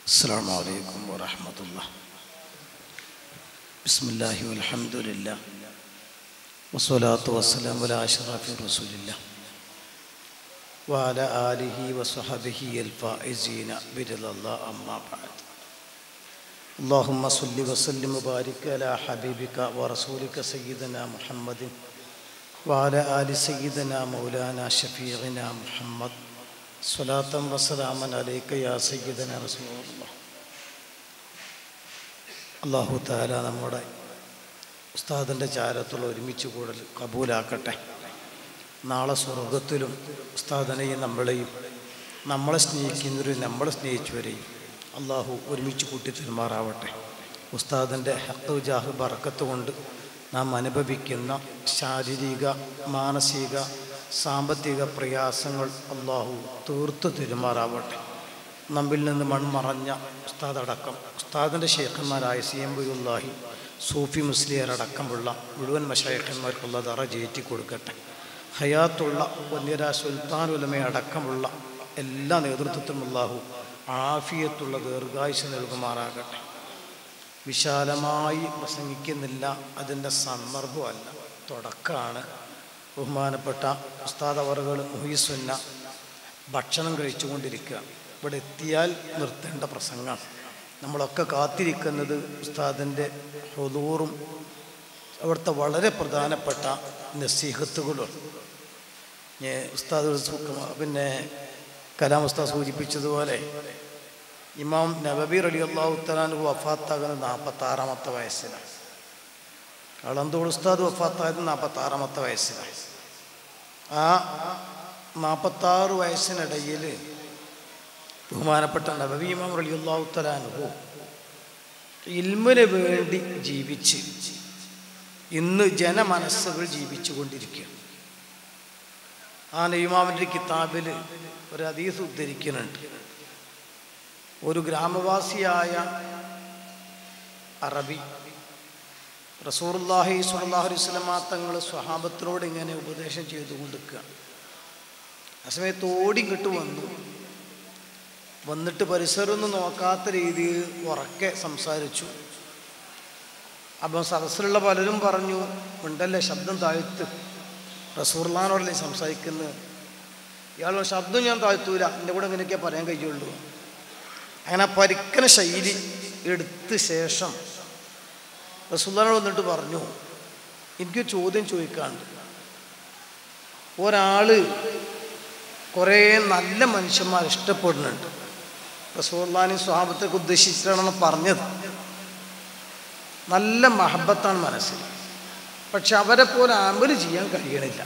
السلام عليكم ورحمة الله بسم الله والحمد لله والصلاة والسلام على أشرف رسول الله وعلى آله وصحبه الفائزين برضا الله أما بعد اللهم صل وسلم وبارك على حبيبك ورسولك سيدنا محمد وعلى آل سيدنا مولانا شفيعنا محمد صلاة وسلاما عليك يا سيدنا رسول الله അള്ളാഹു താല നമ്മുടെ ഉസ്താദിൻ്റെ ചാരത്തുള്ള ഒരുമിച്ച് കൂടൽ കബൂലാക്കട്ടെ നാളെ സ്വർഗത്തിലും ഉസ്താദിനെയും നമ്മളെയും നമ്മളെ സ്നേഹിക്കുന്നവരും നമ്മളെ സ്നേഹിച്ചവരെയും അള്ളാഹു ഒരുമിച്ച് കൂട്ടി തെരുമാറാവട്ടെ ഉസ്താദിൻ്റെ ഹക്കുജാഹ് ബറക്കത്ത് കൊണ്ട് നാം അനുഭവിക്കുന്ന ശാരീരിക മാനസിക സാമ്പത്തിക പ്രയാസങ്ങൾ അള്ളാഹു തീർത്തു തെരുമാറാവട്ടെ നമ്മിൽ നിന്ന് മൺമറഞ്ഞ ഉസ്താദ് അടക്കം ഉസ്താദിൻ്റെ ഷേഖന്മാരായ സി എം ബുല്ലാഹി സൂഫി മുസ്ലിയർ അടക്കമുള്ള മുഴുവൻ മഷേഖന്മാർക്കുള്ള തറ ജയിറ്റി കൊടുക്കട്ടെ ഹയാത്തുള്ള വന്യര സുൽത്താൻ ഉലമ അടക്കമുള്ള എല്ലാ നേതൃത്വത്തിലും അള്ളാഹു ആഫിയത്തുള്ള ദീർഘായുസ് നൽകുമാറാകട്ടെ വിശാലമായി പ്രസംഗിക്കുന്നില്ല അതിൻ്റെ സന്ദർഭമല്ല തുടക്കമാണ് ബഹുമാനപ്പെട്ട ഉസ്താദ് അവറുകൾ മുഹീസുന്ന ഭക്ഷണം കഴിച്ചുകൊണ്ടിരിക്കുക ഇവിടെ എത്തിയാൽ നിർത്തേണ്ട പ്രസംഗമാണ് നമ്മളൊക്കെ കാത്തിരിക്കുന്നത് ഉസ്താദിൻ്റെ ഹുദൂറും അവിടുത്തെ വളരെ പ്രധാനപ്പെട്ട നസീഹത്തുകളും ഉസ്താദ് പിന്നെ കലാം ഉസ്താദ് സൂചിപ്പിച്ചതുപോലെ ഇമാം നബബീർ അലി അള്ളാഹു തലാൻ വഫാത്താകുന്നത് നാൽപ്പത്താറാമത്തെ വയസ്സിലാണ് കളന്തോൾ ഉസ്താദ് വഫാത്തായത് നാൽപ്പത്താറാമത്തെ വയസ്സിലാണ് ആ നാൽപ്പത്താറ് വയസ്സിനിടയിൽ ബഹുമാനപ്പെട്ട നബവി ഇമാം അലി അള്ളാഹു തലാനുഹു ഇൽമിന് വേണ്ടി ജീവിച്ച് ഇന്ന് ജനമനസ്സുകൾ ജീവിച്ചു കൊണ്ടിരിക്കുകയാണ് ആ നെയ്മാമിൻ്റെ കിതാബിൽ ഒരു അതീസ് ഉദ്ധരിക്കുന്നുണ്ട് ഒരു ഗ്രാമവാസിയായ അറബി റസൂർല്ലാഹി സുല്ലാഹു അലൈസ്ലമാ തങ്ങൾ സ്വഹാബത്തിനോട് ഇങ്ങനെ ഉപദേശം ചെയ്തുകൊണ്ടിരിക്കുക ആ സമയത്ത് ഓടിങ്ങിട്ട് വന്നു വന്നിട്ട് പരിസരമൊന്നും നോക്കാത്ത രീതിയിൽ ഉറക്കെ സംസാരിച്ചു അപ്പം സദസ്സിലുള്ള പലരും പറഞ്ഞു ഉണ്ടല്ലേ ശബ്ദം താഴ്ത്ത് റസൂർലാനോടല്ലേ സംസാരിക്കുന്നത് ഇയാൾ ശബ്ദം ഞാൻ താഴ്ത്തൂല എൻ്റെ കൂടെ ഇങ്ങനെയൊക്കെ പറയാൻ കഴിയുള്ളൂ അങ്ങനെ ആ പരിക്കന ശൈലി എടുത്ത ശേഷം റസൂല്ലാനോട് വന്നിട്ട് പറഞ്ഞു എനിക്ക് ചോദ്യം ചോദിക്കാണ്ട് ഒരാൾ കുറേ നല്ല മനുഷ്യന്മാർ ഇഷ്ടപ്പെടുന്നുണ്ട് റസൂല്ലാനി സ്വാപത്തൊക്കെ ഉദ്ദേശിച്ചിട്ടാണെന്ന് പറഞ്ഞത് നല്ല മഹബത്താണ് മനസ്സിൽ പക്ഷെ അവരെ പോലെ ആമ്പല് ചെയ്യാൻ കഴിയണില്ല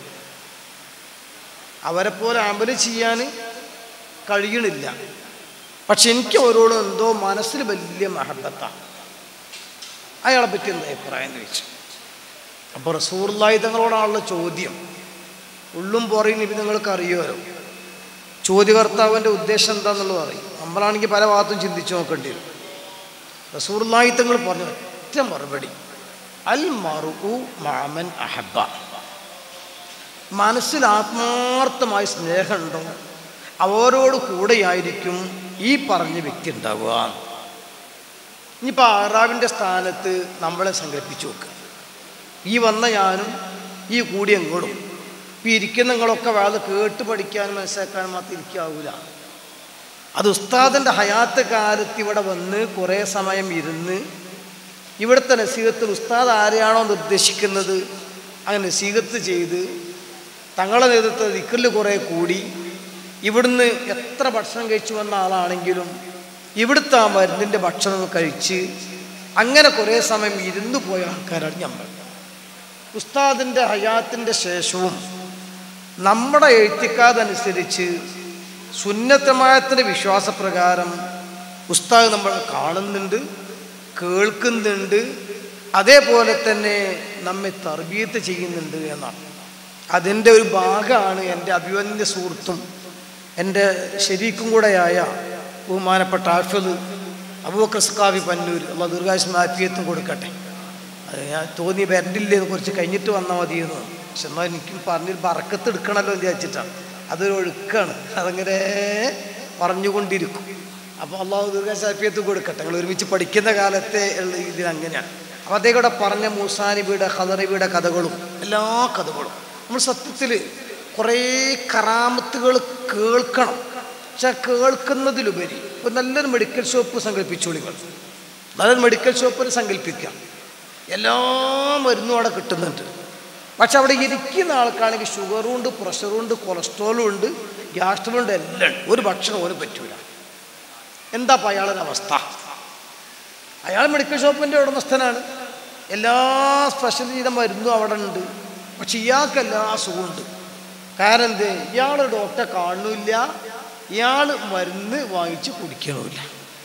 അവരെ പോലെ ആമ്പല് ചെയ്യാൻ കഴിയണില്ല പക്ഷെ എനിക്ക് അവരോട് എന്തോ മനസ്സിൽ വലിയ മഹബത്താണ് അയാളെ പറ്റി എന്താ അഭിപ്രായം എന്ന് ചോദിച്ചു അപ്പോൾ റസൂർലായി തങ്ങളോടാണുള്ള ചോദ്യം ഉള്ളും പുറയും ഇപ്പം നിങ്ങൾക്ക് അറിയുമല്ലോ ചോദ്യകർത്താവിൻ്റെ ഉദ്ദേശം എന്താണെന്നുള്ളത് അറിയും നമ്മളാണെങ്കിൽ പല ഭാഗത്തും ചിന്തിച്ചു നോക്കേണ്ടി വരും റസൂർലായി തങ്ങൾ പറഞ്ഞു ഒറ്റ മറുപടി അൽ മറു മാമൻ അഹബ മനസ്സിൽ ആത്മാർത്ഥമായ സ്നേഹമുണ്ടോ അവരോട് കൂടെയായിരിക്കും ഈ പറഞ്ഞ വ്യക്തി ഉണ്ടാവുക ഇനിയിപ്പോൾ ആറാവിൻ്റെ സ്ഥാനത്ത് നമ്മളെ സങ്കല്പിച്ചു നോക്കുക ഈ വന്ന ഞാനും ഈ കൂടി എങ്ങോട്ടും ഇപ്പം ഇരിക്കുന്ന നിങ്ങളൊക്കെ വേറെ കേട്ട് പഠിക്കാനും മനസ്സിലാക്കാനും മാത്രം ഇരിക്കാവൂല അത് ഉസ്താദിൻ്റെ ഹയാത്ത് കാലത്ത് ഇവിടെ വന്ന് കുറേ സമയം ഇരുന്ന് ഇവിടുത്തെ നസീഹത്തിൽ ഉസ്താദ് ആരെയാണോ നിർദ്ദേശിക്കുന്നത് അങ്ങനെ നസീഹത്ത് ചെയ്ത് തങ്ങളുടെ നേതൃത്വത്തിൽ ദിക്കറിൽ കുറേ കൂടി ഇവിടുന്ന് എത്ര ഭക്ഷണം കഴിച്ചു വന്ന ആളാണെങ്കിലും ഇവിടുത്തെ ആ മരുന്നിൻ്റെ ഭക്ഷണം കഴിച്ച് അങ്ങനെ കുറേ സമയം ഇരുന്നു പോയ ആൾക്കാരാണ് നമ്മൾ ഉസ്താദിൻ്റെ ഹയാത്തിൻ്റെ ശേഷവും നമ്മുടെ എഴുത്തിക്കാതനുസരിച്ച് സുന്നത്തമായത്തിൻ്റെ വിശ്വാസപ്രകാരം ഉസ്താദ് നമ്മൾ കാണുന്നുണ്ട് കേൾക്കുന്നുണ്ട് അതേപോലെ തന്നെ നമ്മെ തർബീയത്ത് ചെയ്യുന്നുണ്ട് എന്നാണ് അതിൻ്റെ ഒരു ഭാഗമാണ് എൻ്റെ അഭിവന്യ സുഹൃത്തും എൻ്റെ ശരീക്കും കൂടെയായ ബഹുമാനപ്പെട്ട ആഫിദ് അബൂക്രസ്കാവി പന്നൂർ അള്ള ദീർഘായുസ് ആഫിയത്തും കൊടുക്കട്ടെ അത് ഞാൻ തോന്നി വരണ്ടില്ലേ കുറച്ച് കഴിഞ്ഞിട്ട് വന്നാൽ മതിയെന്ന് പക്ഷെ എന്നാൽ എനിക്കും പറഞ്ഞൊരു ബറക്കത്ത് എടുക്കണമല്ലോ എന്ന് വിചാരിച്ചിട്ടാണ് അതൊരു ഒഴുക്കാണ് അതങ്ങനെ പറഞ്ഞുകൊണ്ടിരിക്കും അപ്പോൾ അള്ളാഹു ദീർഘശാഫിയത്ത് കൊടുക്കട്ടെ ഞങ്ങൾ ഒരുമിച്ച് പഠിക്കുന്ന കാലത്തെ ഉള്ള ഇതിൽ അങ്ങനെയാണ് അപ്പോൾ അദ്ദേഹം ഇവിടെ പറഞ്ഞ മൂസാനിബിയുടെ ഖദറിബിയുടെ കഥകളും എല്ലാ കഥകളും നമ്മൾ സത്യത്തിൽ കുറേ കറാമത്തുകൾ കേൾക്കണം പക്ഷെ ആ കേൾക്കുന്നതിലുപരി ഒരു നല്ലൊരു മെഡിക്കൽ ഷോപ്പ് സങ്കല്പിച്ചോളികൾ നല്ലൊരു മെഡിക്കൽ ഷോപ്പിൽ സങ്കല്പിക്കാം എല്ലാ മരുന്നും അവിടെ കിട്ടുന്നുണ്ട് പക്ഷെ അവിടെ ഇരിക്കുന്ന ആൾക്കാണെങ്കിൽ ഷുഗറും ഉണ്ട് പ്രഷറും ഉണ്ട് കൊളസ്ട്രോളും ഉണ്ട് ഗ്യാസ്ട്രോളും ഉണ്ട് എല്ലാം ഉണ്ട് ഒരു ഭക്ഷണം പോലും പറ്റൂല എന്താ അപ്പം അയാളൊരു അവസ്ഥ അയാൾ മെഡിക്കൽ ഷോപ്പിൻ്റെ ഉടമസ്ഥനാണ് എല്ലാ സ്പെഷ്യൽ ചെയ്ത മരുന്നും അവിടെ ഉണ്ട് പക്ഷെ ഇയാൾക്ക് എല്ലാ അസുഖമുണ്ട് കാരണം എന്ത് ഇയാൾ ഡോക്ടറെ കാണുന്നില്ല ഇയാൾ മരുന്ന് വാങ്ങിച്ച് കുടിക്കണമില്ല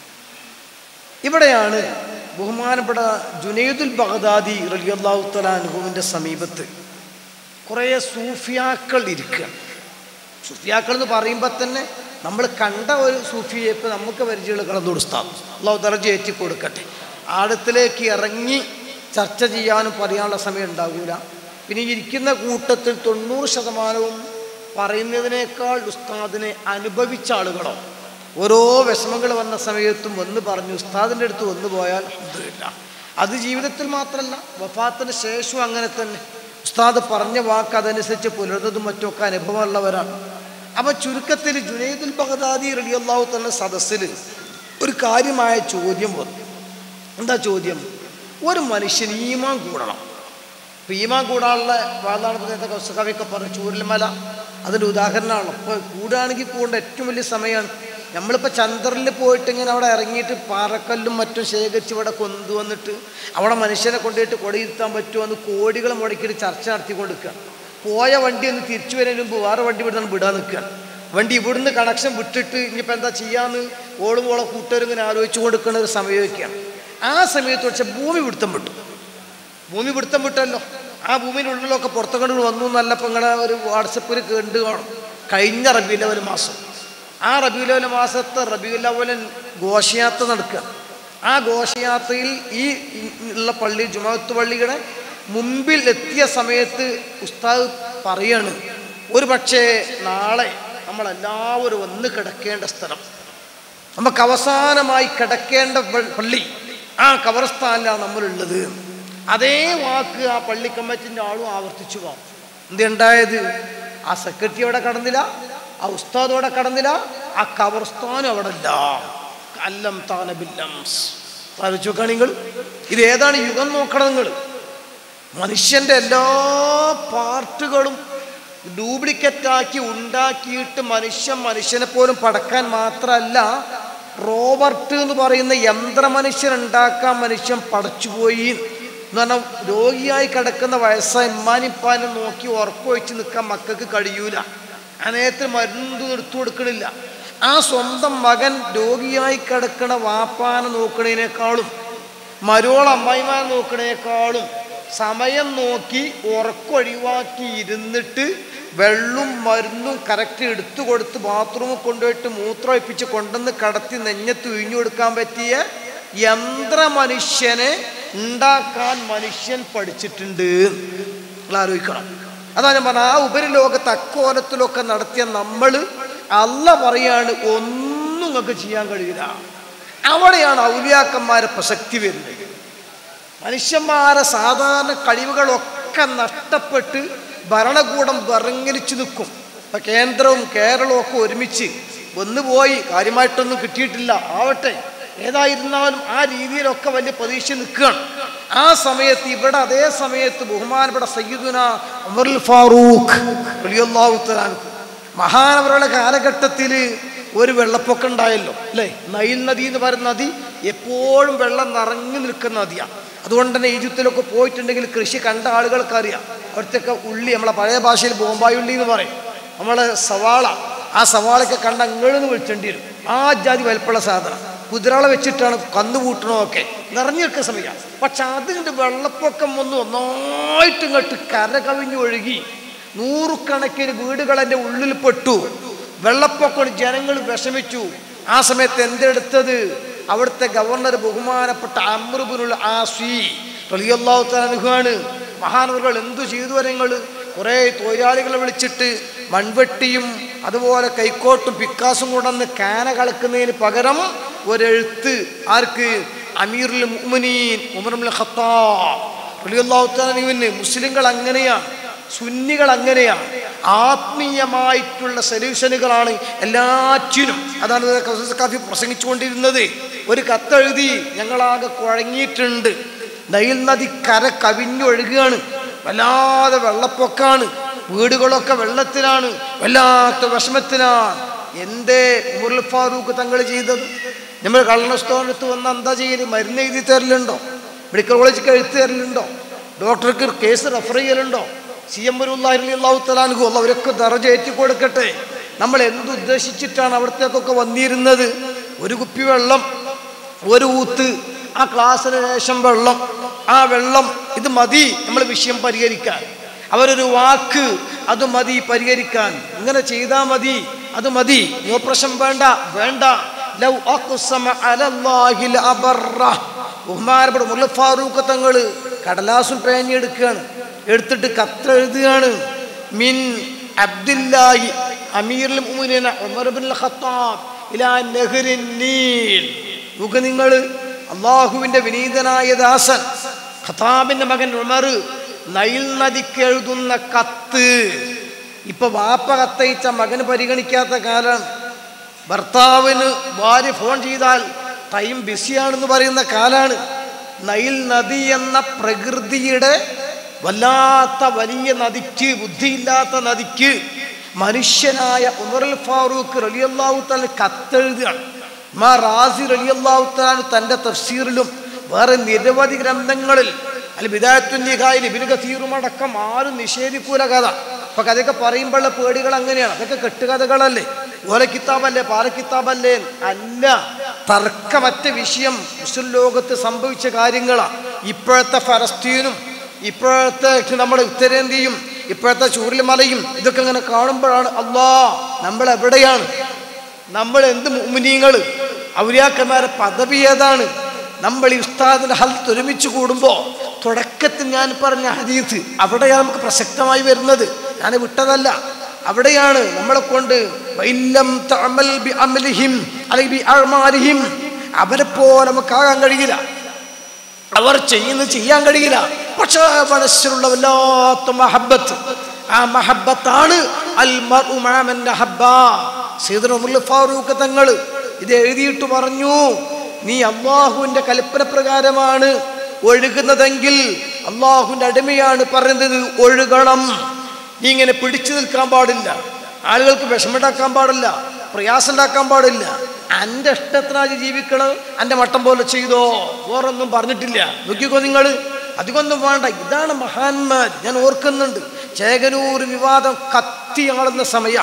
ഇവിടെയാണ് ബഹുമാനപ്പെട്ട ജുനൈദുൽ ബഗ്ദാദി റലിയല്ലാഹു തലാനുഹുവിൻ്റെ സമീപത്ത് കുറേ സൂഫിയാക്കൾ ഇരിക്കുക സൂഫിയാക്കൾ എന്ന് പറയുമ്പോൾ തന്നെ നമ്മൾ കണ്ട ഒരു സൂഫിയെ ഇപ്പം നമുക്ക് പരിചയമുള്ള കടന്നു കൊടുത്താൽ അള്ളാഹു തലജ ഏറ്റി കൊടുക്കട്ടെ ആഴത്തിലേക്ക് ഇറങ്ങി ചർച്ച ചെയ്യാനും പറയാനുള്ള സമയം ഉണ്ടാകില്ല പിന്നെ ഈ ഇരിക്കുന്ന കൂട്ടത്തിൽ തൊണ്ണൂറ് ശതമാനവും പറയുന്നതിനേക്കാൾ ഉസ്താദിനെ അനുഭവിച്ച ആളുകളോ ഓരോ വിഷമങ്ങൾ വന്ന സമയത്തും വന്ന് പറഞ്ഞു ഉസ്താദിൻ്റെ അടുത്ത് വന്നു പോയാൽ അൽഹംദുലില്ല അത് ജീവിതത്തിൽ മാത്രമല്ല വഫാത്തിന് ശേഷവും അങ്ങനെ തന്നെ ഉസ്താദ് പറഞ്ഞ വാക്ക് അതനുസരിച്ച് പുലർന്നതും മറ്റുമൊക്കെ അനുഭവമുള്ളവരാണ് അപ്പം ചുരുക്കത്തിൽ ജുനൈദുൽ ബഗ്ദാദി റളിയല്ലാഹു തന്നെ സദസ്സിൽ ഒരു കാര്യമായ ചോദ്യം വന്നു എന്താ ചോദ്യം ഒരു മനുഷ്യൻ ഈമാൻ കൂടണം ഇപ്പം ഈമാൻ കൂടാനുള്ള വാദാണ് നേരത്തെ കൗസകവിയൊക്കെ പറഞ്ഞു ചൂരൽമല അതിൻ്റെ ഉദാഹരണമാണ് ഇപ്പോൾ കൂടുകയാണെങ്കിൽ കൂടേണ്ട ഏറ്റവും വലിയ സമയമാണ് നമ്മളിപ്പോൾ ചന്ദ്രനിൽ പോയിട്ട് ഇങ്ങനെ അവിടെ ഇറങ്ങിയിട്ട് പാറക്കല്ലും മറ്റും ശേഖരിച്ച് ഇവിടെ കൊണ്ടുവന്നിട്ട് അവിടെ മനുഷ്യനെ കൊണ്ടുപോയിട്ട് കൊടിയിരുത്താൻ പറ്റുമോ എന്ന് കോടികൾ മുടക്കിയിട്ട് ചർച്ച നടത്തിക്കൊണ്ടിരിക്കുകയാണ് പോയ വണ്ടി ഒന്ന് തിരിച്ചു വരുന്നതിന് മുമ്പ് വേറെ വണ്ടി ഇവിടുന്ന് വിടാൻ നിൽക്കുകയാണ് വണ്ടി ഇവിടുന്ന് കണക്ഷൻ വിട്ടിട്ട് ഇനിയിപ്പോൾ എന്താ ചെയ്യാന്ന് ഓളും ഓളെ കൂട്ടുകാരും ഇങ്ങനെ ആലോചിച്ചു കൊടുക്കുന്ന ഒരു സമയമൊക്കെയാണ് ആ സമയത്ത് പക്ഷെ ഭൂമി പിടുത്തം വിട്ടു ഭൂമി പിടുത്തം വിട്ടല്ലോ ആ ഭൂമിയുടെ ഉള്ളിലൊക്കെ പുറത്തുകൊണ്ട് വന്നു എന്നല്ല ഇപ്പം നിങ്ങളെ ഒരു വാട്സപ്പിൽ കണ്ടു കാണും കഴിഞ്ഞ റബീലവൽ മാസം ആ റബീലവൽ മാസത്തെ റബീലവലൻ ഘോഷയാത്ര നടക്കുക ആ ഘോഷയാത്രയിൽ ഈ ഉള്ള പള്ളി ജുമാത്ത് പള്ളിയുടെ മുമ്പിൽ എത്തിയ സമയത്ത് ഉസ്താദ് പറയാണ് ഒരു പക്ഷേ നാളെ നമ്മളെല്ലാവരും ഒന്ന് കിടക്കേണ്ട സ്ഥലം നമുക്ക് അവസാനമായി കിടക്കേണ്ട പ- പള്ളി ആ കബർസ്ഥാനിലാണ് നമ്മളുള്ളത് അതേ വാക്ക് ആ പള്ളി കമ്മിറ്റിൻ്റെ ആളും ആവർത്തിച്ചു പോകും എന്തുണ്ടായത് ആ സെക്രട്ടറി അവിടെ കടന്നില്ല ആ ഉസ്താദ് അവിടെ കടന്നില്ല ആ കബർസ്ഥാനും അവിടെ ഇല്ല അല്ലം താനബില്ലംസ് ആലോചിച്ച് നോക്കുകയാണ് നിങ്ങൾ ഇത് ഏതാണ് യുഗം നോക്കണം നിങ്ങൾ മനുഷ്യൻ്റെ എല്ലാ പാർട്ടുകളും ഡ്യൂപ്ലിക്കേറ്റ് ആക്കി ഉണ്ടാക്കിയിട്ട് മനുഷ്യൻ മനുഷ്യനെ പോലും പടക്കാൻ മാത്രമല്ല റോബർട്ട് എന്ന് പറയുന്ന യന്ത്രമനുഷ്യൻ ഉണ്ടാക്കാൻ മനുഷ്യൻ പടച്ചുപോയി എന്ന് പറഞ്ഞാൽ രോഗിയായി കിടക്കുന്ന വയസ്സായ ഇമ്മാനിപ്പാനും നോക്കി ഉറക്കൊഴിച്ച് നിൽക്കാൻ മക്കൾക്ക് കഴിയൂല ആ നേരത്തിൽ മരുന്ന് എടുത്തു കൊടുക്കണില്ല ആ സ്വന്തം മകൻ രോഗിയായി കിടക്കണ വാപ്പാനെ നോക്കണതിനേക്കാളും മരോൾ അമ്മായിമാരെ നോക്കണേക്കാളും സമയം നോക്കി ഉറക്കൊഴിവാക്കി ഇരുന്നിട്ട് വെള്ളം മരുന്നും കറക്റ്റ് എടുത്തു കൊടുത്ത് ബാത്റൂമിൽ കൊണ്ടുപോയിട്ട് മൂത്രമൊഴിപ്പിച്ച് കൊണ്ടുവന്ന് കടത്തി നെഞ്ഞത്ത് ഉഴിഞ്ഞു കൊടുക്കാൻ പറ്റിയ യന്ത്രമനുഷ്യനെ ഉണ്ടാക്കാൻ മനുഷ്യൻ പഠിച്ചിട്ടുണ്ട് നിങ്ങൾ ആലോചിക്കണം അതാ ഞാൻ പറഞ്ഞ ആ ഉപരിലോകത്ത് അക്കോലത്തിലൊക്കെ നടത്തിയ നമ്മൾ അല്ല പറയാണ് ഒന്നും നിങ്ങൾക്ക് ചെയ്യാൻ കഴിയില്ല അവിടെയാണ് ഔലിയാക്കന്മാരെ പ്രസക്തി വരുന്നത് മനുഷ്യന്മാരെ സാധാരണ കഴിവുകളൊക്കെ നഷ്ടപ്പെട്ട് ഭരണകൂടം വിറങ്ങലിച്ചു നിൽക്കും ഇപ്പം കേന്ദ്രവും കേരളവും ഒക്കെ ഒരുമിച്ച് വന്നുപോയി കാര്യമായിട്ടൊന്നും കിട്ടിയിട്ടില്ല ആവട്ടെ ഏതായിരുന്നാലും ആ രീതിയിലൊക്കെ വലിയ പ്രതീക്ഷ നിൽക്കുകയാണ് ആ സമയത്ത് ഇവിടെ അതേ സമയത്ത് ബഹുമാനപ്പെട്ട സയ്യിദുന ഉമറുൽ ഫാറൂഖ് റളിയല്ലാഹു തആല അൻഹു മഹാനവരുടെ കാലഘട്ടത്തിൽ ഒരു വെള്ളപ്പൊക്കം ഉണ്ടായല്ലോ അല്ലേ നൈൽ നദി എന്ന് പറയുന്ന നദി എപ്പോഴും വെള്ളം നിറഞ്ഞു നിൽക്കുന്ന നദിയാണ് അതുകൊണ്ട് തന്നെ ഈജിപ്തിലൊക്കെ പോയിട്ടുണ്ടെങ്കിൽ കൃഷി കണ്ട ആളുകൾക്കറിയാം അവിടുത്തെയൊക്കെ ഉള്ളി നമ്മളെ പഴയ ഭാഷയിൽ ബോംബായി ഉള്ളി എന്ന് പറയും നമ്മളെ സവാള ആ സവാളയൊക്കെ കണ്ട അങ്ങേന്ന് വിളിച്ചേണ്ടി വരും ആ ജാതി വലിപ്പമുള്ള സാധനം കുതിരകളെ വെച്ചിട്ടാണ് കന്നു കൂട്ടണമൊക്കെ നിറഞ്ഞു നിൽക്കുന്ന സമയമാണ് പക്ഷെ അതിൻ്റെ വെള്ളപ്പൊക്കം വന്ന് ഒന്നായിട്ട് ഇങ്ങോട്ട് കര കവിഞ്ഞ് ഒഴുകി നൂറുകണക്കിന് വീടുകൾ എൻ്റെ ഉള്ളിൽ പെട്ടു വെള്ളപ്പൊക്കം ജനങ്ങൾ വിഷമിച്ചു ആ സമയത്ത് എന്തെടുത്തത് അവിടുത്തെ ഗവർണർ ബഹുമാനപ്പെട്ട അമ്രുബിനുള്ള ആസി റളിയല്ലാഹു തആല അനുഭവമാണ് മഹാനവറുകൾ എന്തു ചെയ്തു വരങ്ങൾ കുറേ തൊഴിലാളികളെ വിളിച്ചിട്ട് മൺവെട്ടിയും അതുപോലെ കൈക്കോട്ടും പിക്കാസും കൊണ്ടുവന്ന് കാന കളക്കുന്നതിന് പകരം ഒരെഴുത്ത് ആർക്ക് അമീറുൽ മുഅ്മിനീൻ ഉമറുൽ ഖത്താബ് റളിയല്ലാഹു തആല അൻഹുവിന് മുസ്ലിങ്ങൾ അങ്ങനെയാണ് സുന്നികൾ അങ്ങനെയാണ് ആത്മീയമായിട്ടുള്ള സൊല്യൂഷനുകളാണ് എല്ലാറ്റിനും അതാണ് കൗസസ് കാഫി പ്രസംഗിച്ചുകൊണ്ടിരുന്നത് ഒരു കത്തെഴുതി ഞങ്ങളാകെ കുഴങ്ങിയിട്ടുണ്ട് നൈൽ നദി കര കവിഞ്ഞൊഴുകുകയാണ് വല്ലാതെ വെള്ളപ്പൊക്കാണ് വീടുകളൊക്കെ വെള്ളത്തിലാണ് വല്ലാത്ത വിഷമത്തിലാണ് എന്തേ ഉമറുൽ ഫാറൂഖ് തങ്ങൾ ചെയ്തത് നമ്മൾ കള്ളനഷ്ടത്ത് വന്ന് എന്താ ചെയ്യല് മരുന്ന് എഴുതി തരലുണ്ടോ മെഡിക്കൽ കോളേജിൽ എഴുതി തരലുണ്ടോ ഡോക്ടർക്ക് കേസ് റെഫർ ചെയ്യലുണ്ടോ സി എം അള്ളാഹു തലാൻഹു അവരൊക്കെ ദറജേറ്റി കൊടുക്കട്ടെ നമ്മൾ എന്തുദ്ദേശിച്ചിട്ടാണ് അവിടത്തേക്കൊക്കെ വന്നിരുന്നത് ഒരു കുപ്പി വെള്ളം ഒരു ഊത്ത് ആ ക്ലാസ്സിന് ശേഷം വെള്ളം ആ വെള്ളം ഇത് മതി നമ്മൾ വിഷയം പരിഹരിക്കാൻ അവരൊരു വാക്ക് അത് മതി പരിഹരിക്കാൻ ഇങ്ങനെ ചെയ്താൽ മതി അത് മതി ഓപ്പറേഷൻ വേണ്ട വേണ്ട ലൗ അഖ്സമ അലല്ലാഹിൽ അബറ ബഹുമാനപ്പെട്ട മുല്ല ഫാറൂഖ് തങ്ങൾ കടലാസും പേഞ്ഞെടുക്കുകയാണ് എടുത്തിട്ട് കത്തെഴുതുകയാണ് മിൻ അബ്ദുല്ലാഹി അമീറുൽ മുഅ്മിനീന ഉമർ ഇബ്നുൽ ഖത്താബ് ഇലാ നഹ്റിൻ നീൽ നോക്ക് നിങ്ങൾ അള്ളാഹുവിൻ്റെ വിനീതനായ ദാസൻ ഖത്താബിൻ്റെ മകൻ ഉമർ നൈൽ നദിക്ക് എഴുതുന്ന കത്ത് ഇപ്പൊ വാപ്പ കത്തയച്ച മകന് പരിഗണിക്കാത്ത കാലം ഭർത്താവിന് ഭാര്യ ഫോൺ ചെയ്താൽ ടൈം ബിസിയാണെന്ന് പറയുന്ന കാലാണ് നൈൽ നദി എന്ന പ്രകൃതിയുടെ വല്ലാത്ത വലിയ നദിക്ക് ബുദ്ധിയില്ലാത്ത നദിക്ക് മനുഷ്യനായ ഉമറുൽ ഫാറൂഖ് റലിയല്ലാഹു തല കത്തെഴുതുകയാണ് മാ റാസി റലിയല്ലാഹു തലാൻ തൻ്റെ തഫ്സീറിലും വേറെ നിരവധി ഗ്രന്ഥങ്ങളിൽ അല്ല ബിദായത്തുന്നിഹായിൽ ഇബിന് കസീറും അടക്കം ആരും നിഷേധിക്കൂല കഥ അപ്പൊ കഥയൊക്കെ പറയുമ്പോഴുള്ള പേടികൾ അങ്ങനെയാണ് അതൊക്കെ കെട്ടുകഥകളല്ലേ ഓല കിതാബല്ലേ പാല കിതാബല്ലേ അല്ല തർക്കമറ്റ വിഷയം മുസ്ലിം ലോകത്ത് സംഭവിച്ച കാര്യങ്ങളാണ് ഇപ്പോഴത്തെ ഫലസ്തീനും ഇപ്പോഴത്തെ നമ്മുടെ ഉത്തരേന്ത്യയും ഇപ്പോഴത്തെ ചൂരൽമലയും ഇതൊക്കെ ഇങ്ങനെ കാണുമ്പോഴാണ് അള്ളാ നമ്മൾ എവിടെയാണ് നമ്മൾ എന്ത് മുമിനീങ്ങൾ ഔലിയാക്കന്മാരെ പദവി ഏതാണ് നമ്മൾ ഈ ഉസ്താദിന്റെ ഹലത്ത് ഒരുമിച്ച് കൂടുമ്പോൾ തുടക്കത്തിൽ ഞാൻ പറഞ്ഞ ഹദീത്ത് അവിടെയാണ് നമുക്ക് പ്രസക്തമായി വരുന്നത് ഞാൻ വിട്ടതല്ല അവിടെയാണ് നമ്മളെ കൊണ്ട് വൈല്ലം തഅമൽ ബി അമലിഹിം അല്ലെങ്കിൽ ബി അഅ്മാലിഹിം അവരെ പോലെ നമുക്കാകാൻ കഴിയില്ല അവർ ചെയ്യുന്നത് ചെയ്യാൻ കഴിയില്ല പക്ഷേ മനസ്സിലുള്ള വല്ലാത്ത മഹബത്ത് ആ മഹബത്താണ് അൽ മർഉ മഅ മൻ അഹബ്ബ സയ്യിദുന ഉമർ ഫാറൂഖ് തങ്ങൾ ഇത് എഴുതിയിട്ട് പറഞ്ഞു നീ അള്ളാഹുവിന്റെ കൽപ്പന പ്രകാരമാണ് ഒഴുകുന്നതെങ്കിൽ അള്ളാഹുവിന്റെ അടിമയാണ് പറയുന്നത് ഒഴുകണം നീ ഇങ്ങനെ പിടിച്ചു നിൽക്കാൻ പാടില്ല ആളുകൾക്ക് വിഷമുണ്ടാക്കാൻ പാടില്ല പ്രയാസം ഉണ്ടാക്കാൻ പാടില്ല എൻ്റെ ഇഷ്ടത്തിനായി ജീവിക്കണം എൻ്റെ മട്ടം പോലെ ചെയ്തോ വേറൊന്നും പറഞ്ഞിട്ടില്ല നോക്കിക്കോ നിങ്ങൾ അധികമൊന്നും വേണ്ട ഇതാണ് മഹാന്മാർ ഞാൻ ഓർക്കുന്നുണ്ട് ചേകനൂർ വിവാദം കത്തിയാളുന്ന സമയ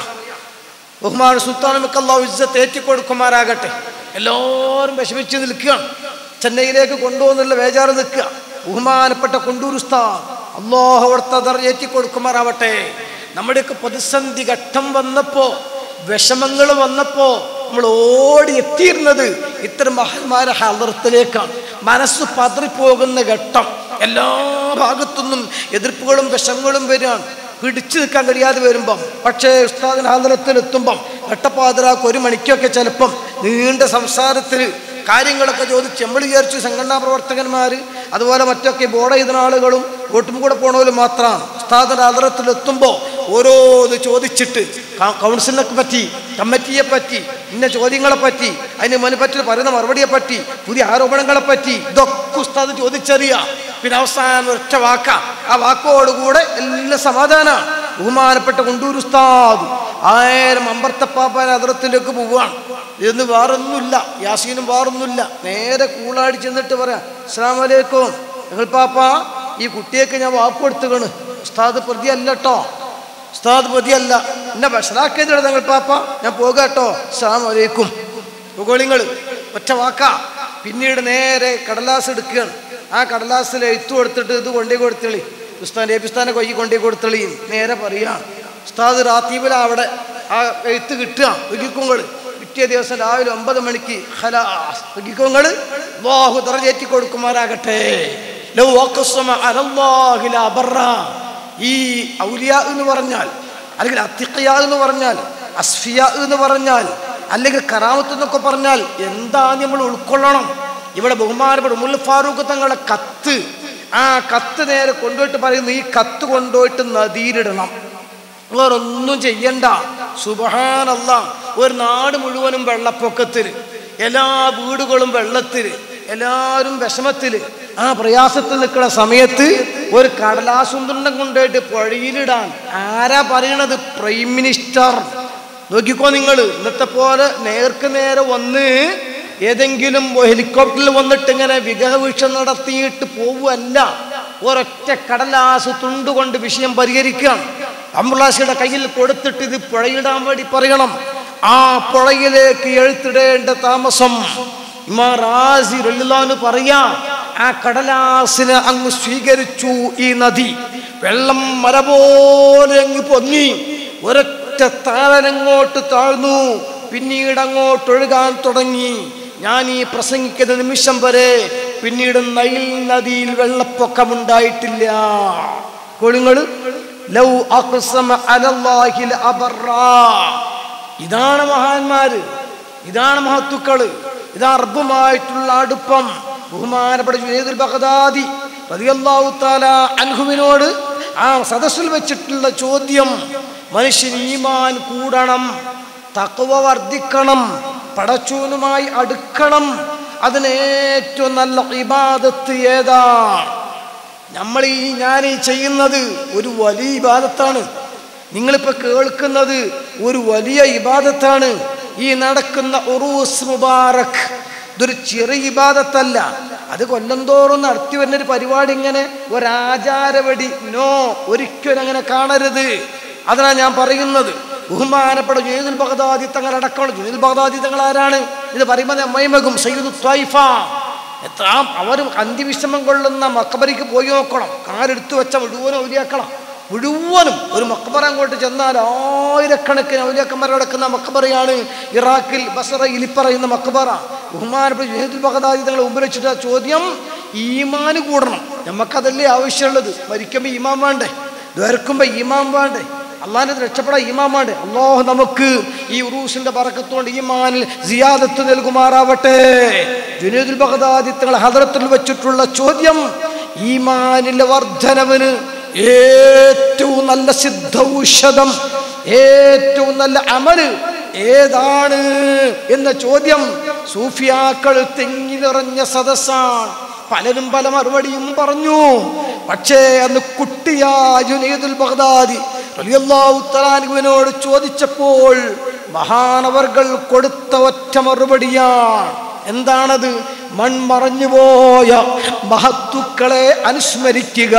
ബഹുമാൻ സുൽത്താനമൊക്കെ അള്ളാഹു ഇജ്ജത്ത് ഏറ്റിക്കൊടുക്കുമാരാകട്ടെ എല്ലാവരും വിഷമിച്ച് നിൽക്കുകയാണ് ചെന്നൈയിലേക്ക് കൊണ്ടുപോകുന്നുള്ള വേജാറ് നിൽക്കുക ബഹുമാനപ്പെട്ട കൊണ്ടൂർ ഉസ്താദ് അള്ളാഹു അവിടുത്തെ ഏറ്റിക്കൊടുക്കുമാറാവട്ടെ നമ്മുടെയൊക്കെ പ്രതിസന്ധി ഘട്ടം വന്നപ്പോൾ വിഷമങ്ങൾ വന്നപ്പോൾ നമ്മൾ ഓടി എത്തിയിരുന്നത് ഇത്തരം മഹാന്മാരെ ഹലർത്തിലേക്കാണ് മനസ്സ് പതറിപ്പോകുന്ന ഘട്ടം എല്ലാ ഭാഗത്തുനിന്നും എതിർപ്പുകളും വിഷമങ്ങളും വരികയാണ് പിടിച്ചു നിൽക്കാൻ കഴിയാതെ വരുമ്പം പക്ഷേ ഉസ്താദിന് ഹാദരത്തിൽ എത്തുമ്പം ഘട്ടപ്പാതിരാക്ക് ഒരു മണിക്കൊക്കെ ചിലപ്പം നീണ്ട സംസാരത്തിൽ കാര്യങ്ങളൊക്കെ ചോദിച്ച് നമ്മൾ വിചാരിച്ചു സംഘടനാ പ്രവർത്തകന്മാർ അതുപോലെ മറ്റൊക്കെ ബോർഡ് ചെയ്ത ആളുകളും വോട്ടും കൂടെ പോണവരും മാത്രമാണ് ഉസ്താദിൻ്റെ ആദരത്തിൽ എത്തുമ്പോൾ ഓരോന്ന് ചോദിച്ചിട്ട് ക- കൗൺസിലിനെ പറ്റി കമ്മിറ്റിയെ പറ്റി ഇന്ന ചോദ്യങ്ങളെ പറ്റി അതിന് മുന്നെ പറ്റി പറയുന്ന മറുപടിയെ പറ്റി പുതിയ ആരോപണങ്ങളെ പറ്റി ഇതൊക്കെ ഉസ്താദ് ചോദിച്ചറിയാം പിന്നെ അവസാനം ഒറ്റ വാക്ക ആ വാക്കോടുകൂടെ എല്ലാം സമാധാനമാണ് ബഹുമാനപ്പെട്ട കൊണ്ടൂർ ഉസ്താദ് ആയിരം അമ്പർത്തപ്പാപ്പാൻ അതിർത്തിലേക്ക് പോവുകയാണ് ഇതൊന്നും വേറൊന്നുമില്ല യാസീനും വേറൊന്നുമില്ല നേരെ കൂളാടി ചെന്നിട്ട് പറയാം അസ്സാം വലൈക്കും ഞങ്ങൾ പാപ്പ ഈ കുട്ടിയൊക്കെ ഞാൻ വാക്ക് കൊടുത്തുകണ് ഉസ്താദ് പ്രതിയല്ല കേട്ടോ ഉസ്താദ് പ്രതിയല്ല എന്നെ ഭക്ഷണാക്കിയതിടെ ഞങ്ങൾ പാപ്പ ഞാൻ പോകാട്ടോ അസ്സാം വലൈക്കും മുകളിങ്ങൾ ഒറ്റ വാക്ക പിന്നീട് നേരെ കടലാസ് എടുക്കുകയാണ് ആ കടലാസിൽ എഴുത്തു കൊടുത്തിട്ട് ഇത് കൊണ്ടേ കൊടുത്തളി ഉസ്താൻ ഏപിസ്ഥാനെ കൊയ്യി കൊണ്ടേ കൊടുത്തളി നേരെ പറയാ ഉസ്താദ് റാത്തീബില അവിടെ ആ എഴുത്ത് കിട്ടുക വികിക്കുങ്ങൾ പിറ്റേ ദിവസം രാവിലെ ഒമ്പത് മണിക്ക് ഹലാസ് വികിക്കുങ്ങൾ ബാഹു തറചേറ്റി കൊടുക്കുമാറാകട്ടെ ലൗ അഖ്സമ അലല്ലാഹി ലഅബറ. ഈ ഔലിയ എന്ന് പറഞ്ഞാൽ അല്ലെങ്കിൽ അത്തിക്കയ എന്ന് പറഞ്ഞാൽ അസ്ഫിയ എന്ന് പറഞ്ഞാൽ അല്ലെങ്കിൽ കറാമത്ത് എന്നൊക്കെ പറഞ്ഞാൽ എന്താ നമ്മൾ ഉൾക്കൊള്ളണം ഇവിടെ ബഹുമാനപ്പെട്ട ഉമുൽ ഫാറൂഖ് തങ്ങളുടെ കത്ത് ആ കത്ത് നേരെ കൊണ്ടുപോയിട്ട് പറയുന്നു ഈ കത്ത് കൊണ്ടുപോയിട്ട് നദിയിലിടണം വേറൊന്നും ചെയ്യണ്ട സുബഹാനല്ല ഒരു നാട് മുഴുവനും വെള്ളപ്പൊക്കത്തിൽ എല്ലാ വീടുകളും വെള്ളത്തിൽ എല്ലാവരും വിഷമത്തിൽ ആ പ്രയാസത്തിൽ നിൽക്കുന്ന സമയത്ത് ഒരു കടലാസുന്ദരം കൊണ്ടുപോയിട്ട് പുഴയിലിടാൻ ആരാ പറയണത് പ്രൈം മിനിസ്റ്റർ നോക്കിക്കോ നിങ്ങൾ ഇന്നത്തെ പോലെ നേർക്ക് നേരെ വന്ന് ഏതെങ്കിലും ഹെലികോപ്റ്ററിൽ വന്നിട്ട് ഇങ്ങനെ വിഗ്രഹവീക്ഷണം നടത്തിയിട്ട് പോവുകയല്ല ഒരൊറ്റ കടലാസ് തുണ്ടുകൊണ്ട് വിഷയം പരിഹരിക്കാം അമ്പുള്ളാശിയുടെ കയ്യിൽ കൊടുത്തിട്ട് ഇത് പുഴയിടാൻ വേണ്ടി പറയണം ആ പുഴയിലേക്ക് എഴുത്തിടേണ്ട താമസം ഇമാ റാസി റളിയല്ലാഹു പറയാ ആ കടലാസിനെ അങ്ങ് സ്വീകരിച്ചു ഈ നദി വെള്ളം മല പോലെ അങ്ങ് പൊങ്ങി ഒരൊറ്റ താഴനങ്ങോട്ട് താഴ്ന്നു പിന്നീട് അങ്ങോട്ട് ഒഴുകാൻ തുടങ്ങി ഞാൻ ഈ പ്രസംഗിക്കുന്ന നിമിഷം വരെ പിന്നീട് നൈൽ നദിയിൽ വെള്ളപ്പൊക്കമുണ്ടായിട്ടില്ല കൊളുങ്ങൾ ലൗ അഖ്സമ അലല്ലാഹിൽ അബറാ ഇതാണ് മഹാന്മാര് ഇതാണ് മഹത്തുക്കള് ഇതാ റബ്ബുമായിട്ടുള്ള അടുപ്പം ബഹുമാനപ്പെട്ട ജുനൈദുൽ ബഗ്ദാദി റളിയല്ലാഹു തആല അൻഹുവിനോട് ആ സദസ്സിൽ വെച്ചിട്ടുള്ള ചോദ്യം മനുഷ്യൻ ഈമാൻ കൂടണം തഖ്വ വർദ്ധിക്കണം പടച്ചൂനുമായി അടുക്കണം അതിന് ഏറ്റവും നല്ല ഇബാദത്ത് ഏതാണ് നമ്മൾ ഈ ഞാൻ ഈ ചെയ്യുന്നത് ഒരു വലിയ ഇബാദത്താണ് നിങ്ങളിപ്പോൾ കേൾക്കുന്നത് ഒരു വലിയ ഇബാദത്താണ് ഈ നടക്കുന്ന ഉറൂസ് മുബാറക് ഇതൊരു ചെറിയ ഇബാദത്തല്ല അത് കൊല്ലം തോറും നടത്തി വരുന്ന ഒരു പരിപാടി ഇങ്ങനെ ഒരാചാരവടി നോ ഒരിക്കലും അങ്ങനെ കാണരുത് അതിനാണ് ഞാൻ പറയുന്നത് ബഹുമാനപ്പെട്ട ജുനീദുൽ ബഗ്ദാദി തങ്ങൾ അടക്കമുള്ള ജുനീദുൽ ബഗ്ദാദി തങ്ങൾ ആരാണ് ഇത് പറയുമ്പോൾ അമ്മയമകും സയ്യിദ് ത്വൈഫ എത്ര അവർ അന്തിവിഷമം കൊള്ളുന്ന മക്കബറിക്ക് പോയി നോക്കണം കാലെടുത്തു വെച്ച മുഴുവനും ഔലിയാക്കണം മുഴുവനും ഒരു മക്കബറ അങ്ങോട്ട് ചെന്നാൽ ആയിരക്കണക്കിന് ഔലിയാക്കന്മാർ കിടക്കുന്ന മക്കബറയാണ് ഇറാഖിൽ ബസറയിൽ ഈ പറയുന്ന മക്കബറ ബഹുമാനപ്പെട്ട ജുഹദുൽ ബഗദാദി തങ്ങൾ മുമ്പിൽ വെച്ചിട്ട് ആ ചോദ്യം ഈമാന് കൂടണം നമുക്കതല്ലേ ആവശ്യമുള്ളത് മരിക്കുമ്പോൾ ഈമാൻ വേണ്ടേ ദ്വരക്കുമ്പോൾ ഈമാൻ വേണ്ടേ അള്ളാഹിനെ രക്ഷപ്പെടാൻ ഈമാമാണ്ട് അള്ളാഹു നമുക്ക് ഈ ഉറൂസിന്റെ പറക്കത്തോണ്ട് ഈമാനിൽ സിയാദത്ത് നൽകുമാറാവട്ടെ ജുനീദുൽ ബഗ്ദാദി തങ്ങൾ ഹദറത്തിൽ വെച്ചിട്ടുള്ള ചോദ്യം ഈമാനിലെ വർധനവിന് ഏറ്റവും നല്ല സിദ്ധൌഷധം ഏറ്റവും നല്ല അമല് ഏതാണ് എന്ന ചോദ്യം സൂഫിയാക്കൾ തെങ്ങി നിറഞ്ഞ സദസ്സാണ് പലരും പല മറുപടിയും പറഞ്ഞു പക്ഷേ അന്ന് കുട്ടിയാ ജുനീദുൽ ബഗ്ദാദി റളിയല്ലാഹു തആലാനുവിനോട് ചോദിച്ചപ്പോൾ മഹാനവർകൾ കൊടുത്ത ഒറ്റ മറുപടിയാണ് എന്താണത് മൺമറഞ്ഞുപോയ മഹത്തുക്കളെ അനുസ്മരിക്കുക